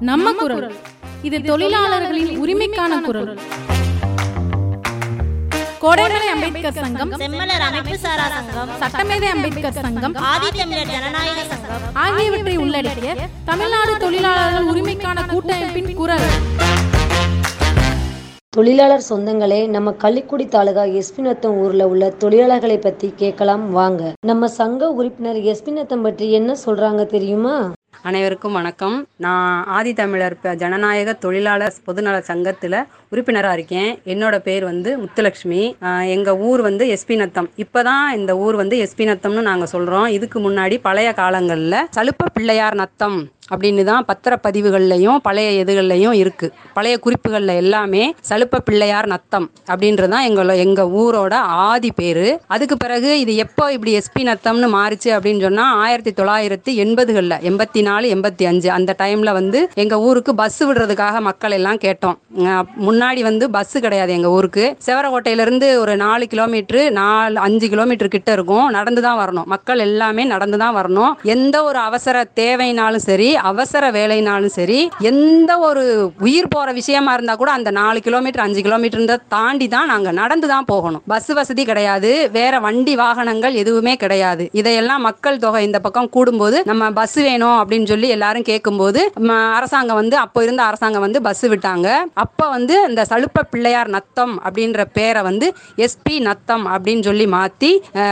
நம்ம குரல் இது தொழிலாளர்களின் உரிமைக்கான குரல் கோடைமலை அம்பேத்கர் சங்கம் செம்மலர் அமைப்பு சாரா சங்கம் சட்டமேதை அம்பேத்கர் சங்கம் ஆதித்தமிழர் ஜனநாயக சங்கம் ஆகியவற்றை உள்ளடக்கிய தமிழ்நாடு தொழிலாளர்கள் உரிமைக்கான கூட்டமைப்பின் குரல் தொழிலாளர் சொந்தங்களே நம்ம கள்ளிக்குடி தாலுகா எஸ்பிநத்தம் ஊர்ல உள்ள தொழிலாளர்களை பத்தி கேட்கலாம் வாங்க நம்ம சங்க உறுப்பினர் எஸ்பிநத்தம் பற்றி என்ன சொல்றாங்க தெரியுமா அனைவருக்கும் வணக்கம் நான் ஆதித்தமிழர் ப- ஜனநாயக தொழிலாளர் பொதுநல சங்கத்தில் உறுப்பினராக இருக்கேன் என்னோட பேர் வந்து முத்துலட்சுமி ஆஹ் எங்க ஊர் வந்து எஸ்பி நத்தம் இப்போதான் இந்த ஊர் வந்து எஸ்பி நத்தம்னு நாங்கள் சொல்கிறோம் இதுக்கு முன்னாடி பழைய காலங்களில் சலுப்ப பிள்ளையார் நத்தம் அப்படின்னு தான் பத்திரப்பதிவுகள்லையும் பழைய இதுகள்லையும் இருக்கு பழைய குறிப்புகளில் எல்லாமே சலுப்ப பிள்ளையார் நத்தம் அப்படின்றது தான் எங்கள எங்கள் ஊரோட ஆதி பேர் அதுக்கு பிறகு இது எப்போ இப்படி எஸ்பி நத்தம்னு மாறுச்சு அப்படின்னு சொன்னால் ஆயிரத்தி தொள்ளாயிரத்தி எண்பதுகளில் எண்பத்தி நாலு எண்பத்தி அஞ்சு அந்த டைமில் வந்து எங்கள் ஊருக்கு பஸ் விடுறதுக்காக மக்கள் எல்லாம் கேட்டோம் அஹ் முன்னாடி வந்து பஸ் கிடையாது எங்கள் ஊருக்கு செவரக்கோட்டையிலேருந்து ஒரு நாலு கிலோமீட்ரு நாலு அஞ்சு கிலோமீட்டர் கிட்ட இருக்கும் நடந்து தான் வரணும் மக்கள் எல்லாமே நடந்து தான் வரணும் எந்த ஒரு அவசர தேவைனாலும் சரி அவசர வேலைனாலும் சரி எந்த ஒரு உயிர் போகிற விஷயமா இருந்தால் கூட அந்த நாலு கிலோமீட்டர் அஞ்சு கிலோமீட்டர் தாண்டி தான் நாங்கள் நடந்து தான் போகணும் பஸ் வசதி கிடையாது வேற வண்டி வாகனங்கள் எதுவுமே கிடையாது இதையெல்லாம் மக்கள் தொகை இந்த பக்கம் கூடும்போது நம்ம பஸ் வேணும் அப்படின்னு சொல்லி எல்லாரும் கேட்கும்போது ம, அரசாங்கம் வந்து அப்போ இருந்த அரசாங்கம் வந்து பஸ் விட்டாங்க அப்போ வந்து இந்த சலுப்ப பிள்ளையார் நத்தம் அப்படின்ற பேரை வந்து எஸ்பி நத்தம் அப்படின்னு சொல்லி மாற்றி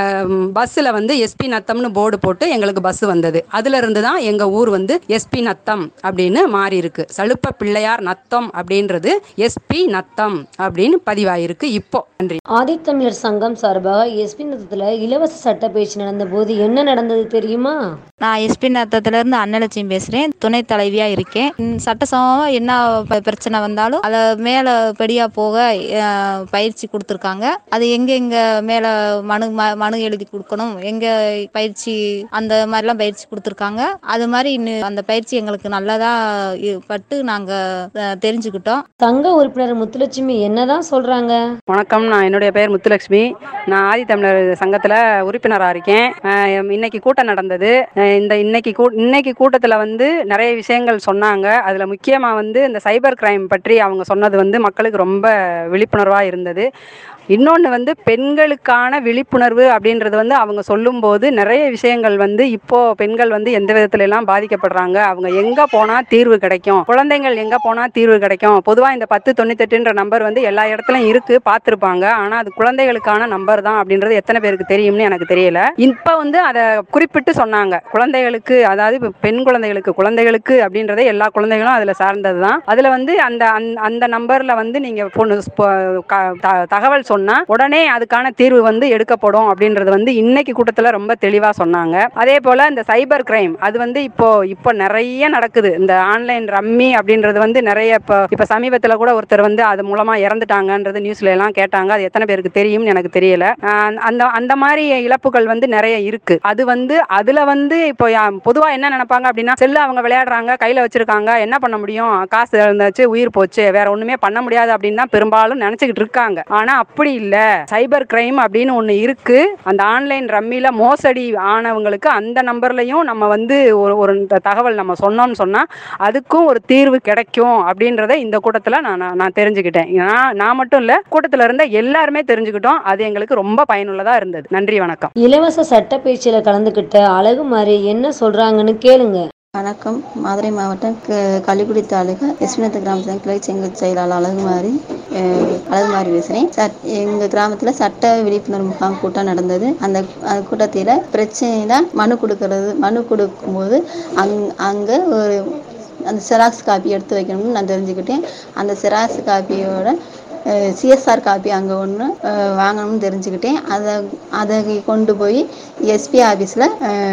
பஸ்ஸில் வந்து எஸ்பி நத்தம்னு போர்டு போட்டு எங்களுக்கு பஸ் வந்தது அதுல இருந்து தான் எங்கள் ஊர் வந்து எஸ்பி நத்தம் அப்படின்னு மாறி இருக்கு சலுப்ப பிள்ளையார் நத்தம் அப்படின்றது எஸ்பி நத்தம் அப்படின்னு பதிவாயிருக்கு இப்போ நன்றி ஆதித்தமிழர் சங்கம் சார்பாக எஸ்பிநத்தத்துல இலவச சட்ட பேச்சு நடந்த போது என்ன நடந்தது தெரியுமா நான் எஸ்பி நத்தத்துலேருந்து அன்னலட்சுமி பேசுகிறேன் துணைத் தலைவியாக இருக்கேன் ம், சட்டசமமாக என்ன ப- பிரச்சனை வந்தாலும் அதை மேலே படியாக போக அஹ், பயிற்சி கொடுத்துருக்காங்க அது எங்கெங்கே மேலே மனு ம மனு எழுதி கொடுக்கணும் எங்கே பயிற்சி அந்த மாதிரிலாம் பயிற்சி கொடுத்துருக்காங்க அது மாதிரி இன்னும் அந்த பயிற்சி எங்களுக்கு நல்லதாக பட்டு நாங்கள் தெரிஞ்சுக்கிட்டோம் சங்க உறுப்பினர் முத்துலட்சுமி என்னதான் சொல்றாங்க வணக்கம் நான் என்னுடைய பெயர் முத்துலட்சுமி நான் ஆதித்தமிழர் சங்கத்தில் உறுப்பினராக இருக்கேன் அஹ் இன்னைக்கு கூட்டம் நடந்தது அஹ் இந்த இன்னைக்கு கூ இன்னைக்கு கூட்டத்தில் வந்து நிறைய விஷயங்கள் சொன்னாங்க அதில் முக்கியமாக வந்து இந்த சைபர் கிரைம் பற்றி அவங்க சொன்னது வந்து மக்களுக்கு ரொம்ப விழிப்புணர்வாக இருந்தது இன்னொன்று வந்து பெண்களுக்கான விழிப்புணர்வு அப்படின்றது வந்து அவங்க சொல்லும்போது நிறைய விஷயங்கள் வந்து இப்போ பெண்கள் வந்து எந்த விதத்துல எல்லாம் பாதிக்கப்படுறாங்க அவங்க எங்க போனா தீர்வு கிடைக்கும் குழந்தைகள் எங்க போனா தீர்வு கிடைக்கும் பொதுவா இந்த பத்து தொண்ணூத்தெட்டுன்ற நம்பர் வந்து எல்லா இடத்துலயும் இருக்கு பார்த்துருப்பாங்க ஆனா அது குழந்தைகளுக்கான நம்பர் தான் அப்படின்றது எத்தனை பேருக்கு தெரியும்னு எனக்கு தெரியல இப்போ வந்து அதை குறிப்பிட்டு சொன்னாங்க குழந்தைகளுக்கு அதாவது இப்ப பெண் குழந்தைகளுக்கு குழந்தைகளுக்கு அப்படின்றதே எல்லா குழந்தைகளும் அதுல சார்ந்தது தான் அதுல வந்து அந்த அந்த- அந்த நம்பர்ல வந்து நீங்க பொண்ணு ஸ்ப- க- த- தகவல் சொன்னா உடனே அதுக்கான தீர்வு வந்து எடுக்கப்படும் அப்படின்றது வந்து இன்னைக்கு கூட்டத்துல ரொம்ப தெளிவா சொன்னாங்க அதே போல இந்த சைபர் கிரைம் அது வந்து இப்போ இப்போ நிறைய நடக்குது இந்த ஆன்லைன் ரம்மி அப்படின்றது வந்து நிறைய இப்போ இப்போ சமீபத்துல கூட ஒருத்தர் வந்து அது மூலமா இறந்துட்டாங்கன்றது நியூஸ்ல எல்லாம் கேட்டாங்க அது எத்தனை பேருக்கு தெரியும்னு எனக்கு தெரியல ஆஹ் அந்த அந்த மாதிரி இழப்புகள் வந்து நிறைய இருக்கு அது வந்து அதுல வந்து இப்போ யா- பொதுவா என்ன நினைப்பாங்க அப்படின்னா செல்லு அவங்க விளையாடுறாங்க கையில வச்சிருக்காங்க என்ன பண்ண முடியும் காசு இருந்துச்சு உயிர் போச்சு வேற ஒண்ணுமே பண்ண முடியாது அப்படின்னு தான் பெரும்பாலும் நினைச்சுக்கிட்டு இருக்காங்க ஆனா அப்படி இல்ல சைபர் கிரைம் அப்படின்னு ஒண்ணு இருக்கு அந்த ஆன்லைன் ரம்மில மோசடி ஆனவங்களுக்கு அந்த நம்பர்லயும் நம்ம வந்து ஒரு ஒரு த- தகவல் நம்ம சொன்னோம்னு சொன்னா அதுக்கும் ஒரு தீர்வு கிடைக்கும் அப்படின்றத இந்த கூட்டத்துல நான் நான் நான் தெரிஞ்சுக்கிட்டேன் நான் நான் மட்டும் இல்ல கூட்டத்துல இருந்த எல்லாருமே தெரிஞ்சுக்கிட்டோம் அது எங்களுக்கு ரொம்ப பயனுள்ளதா இருந்தது நன்றி வணக்கம் இலவச சட்ட பேச்சில கலந்துகிட்ட அழகு மாதிரி என்ன சொல்றாங்கன்னு கேளுங்க வணக்கம் மதுரை மாவட்டம் க- கள்ளிக்குடி தாலுகா எஸ்மினத்து கிராமத்தில் கிளை செங்கல் செயலாளர் அழகுமாரி அஹ், அழகுமாரி பேசுகிறேன் சட் எங்கள் கிராமத்தில் சட்ட விழிப்புணர்வு முகாம் கூட்டம் நடந்தது அந்த அந்த கூட்டத்தில் பிரச்சனையில் மனு கொடுக்கறது மனு கொடுக்கும்போது அங் அங்கே ஒரு அந்த செராக்ஸ் காப்பி எடுத்து வைக்கணும்னு நான் தெரிஞ்சுக்கிட்டேன் அந்த செராக்ஸ் காப்பியோட சிஎஸ்ஆர் காப்பி அங்கே ஒன்று வாங்கணும்னு தெரிஞ்சுக்கிட்டேன் அதை அதை கொண்டு போய் எஸ்பி ஆஃபீஸில்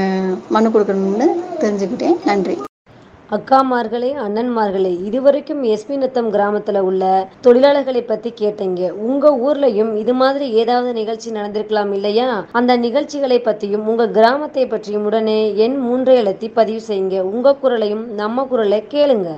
மனு கொடுக்கணும்னு தெரிஞ்சுக்கிட்டேன் நன்றி அக்காமார்களே அண்ணன்மார்களே இதுவரைக்கும் எஸ்பி நத்தம் கிராமத்துல உள்ள தொழிலாளர்களை பத்தி கேட்டீங்க உங்க ஊர்லயும் இது மாதிரி ஏதாவது நிகழ்ச்சி நடந்திருக்கலாம் இல்லையா அந்த நிகழ்ச்சிகளை பத்தியும் உங்க கிராமத்தை பற்றியும் உடனே எண் மூன்றை அழுத்தி பதிவு செய்யுங்க உங்க குரலையும் நம்ம குரலை கேளுங்க